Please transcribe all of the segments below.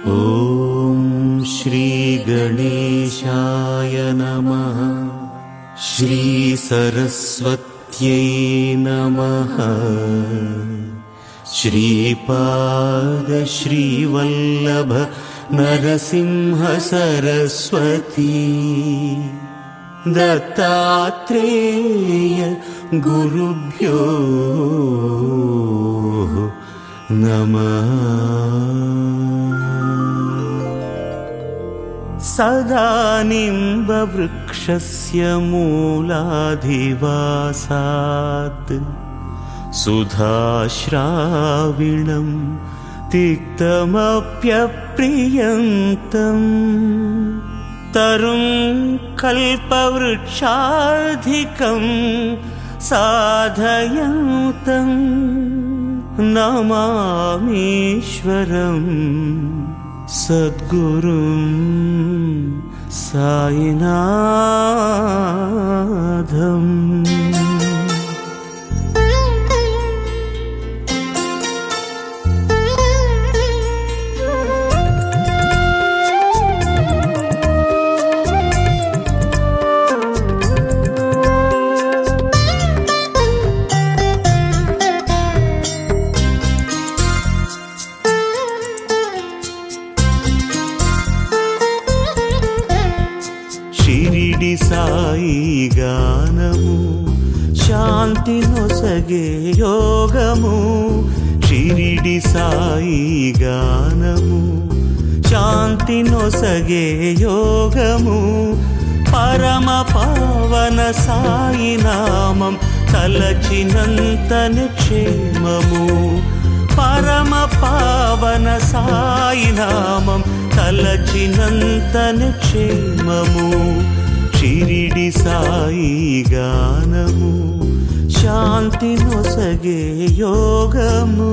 ॐ श्रीगणेशाय नमः श्रीसरस्वत्यै नमः श्रीपाद श्रीवल्लभ नरसिंह सरस्वती दत्तात्रेय गुरुभ्यो नमः सदा निम्बवृक्षस्य मूलाधिवासात् सुधाश्राविणं तिक्तमप्यप्रियन्तम् तरुं कल्पवृक्षाधिकं साधयन्तं नमामीश्वरम् सद्गुरुं सायिनाथम् షిరిడి సాయి గానము శాంతి నొసగే యోగము షిరిడి సాయి గానము శాంతి నొసగే యోగము పరమ పావన సాయి నామం తలచినంతని క్షేమము పరమ పావన సాయి నామం తలచినంతని క్షేమము షిరిడి సాయి గానము శాంతి నొసగే యోగము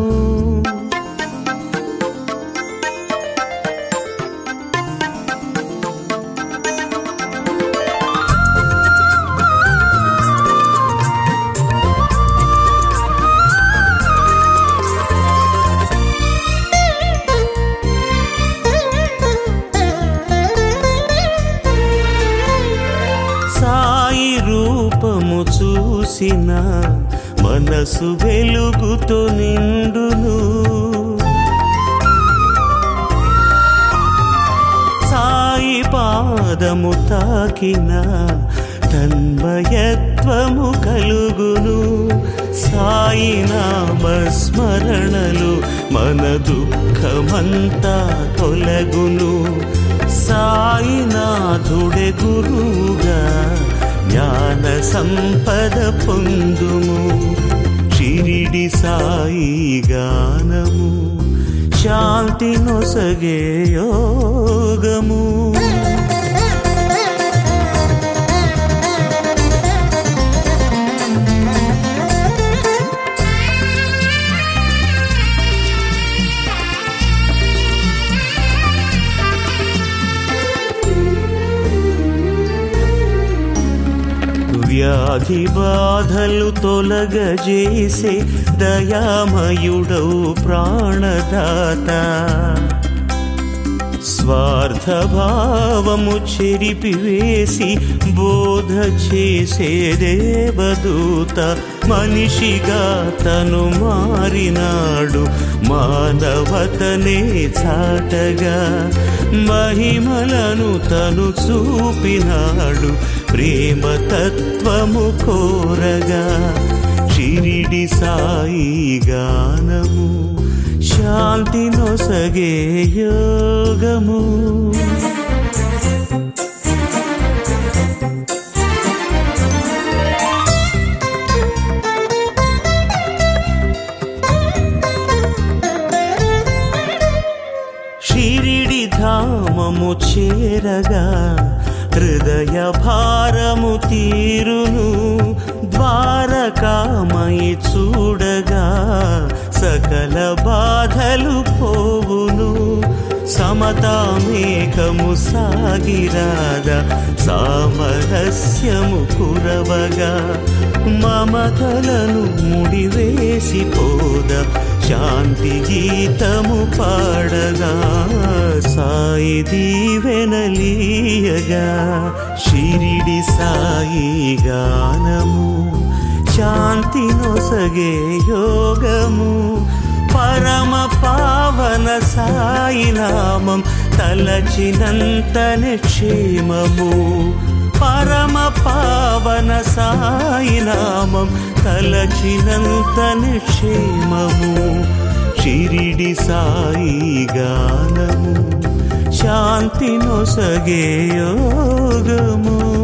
సాయి రూపము చూసిన మనసు వెలుగుతో నిండును సాయి పాదము తాకిన తన్మయత్వము కలుగును సాయి నామస్మరణలు మన దుఃఖమంతా తొలగును సాయినాథుడే గురువుగా జ్ఞాన సంపద పొందుము షిరిడి సాయి గానము శాంతి నొసగే యోగము వ్యాధి బాధలు తొలగజేసే దయామయుడవు ప్రాణదాత స్వార్థ భావము చెరిపివేసి బోధ చేసే దేవదూత మనిషిగా తను మారినాడు మానవతనే చాటగా మహిమలను తను చూపినాడు ప్రేమ తత్వము కోరగా షిరిడి సాయి గానము శాంతి నొసగే యోగము షిరిడి ధామము చేరగా హృదయ భారము తీరును ద్వారకామై చూడగా సకల బాధలు పోవును సమతామేకము సాగిరాద సామరస్యము కురవగా మమతలను ముడివేసి పోద శాంతి గీతము పాడగా సాయి దీవెనలీయగా షిరిడి సాయి గానము శాంతి నొసగే యోగము పరమ పావన సాయి నామం తలచినంతనే క్షేమము పరమ పావన సాయి నామం తలచినంతనే క్షేమము షిరిడి సాయి గానము శాంతి నొసగే యోగము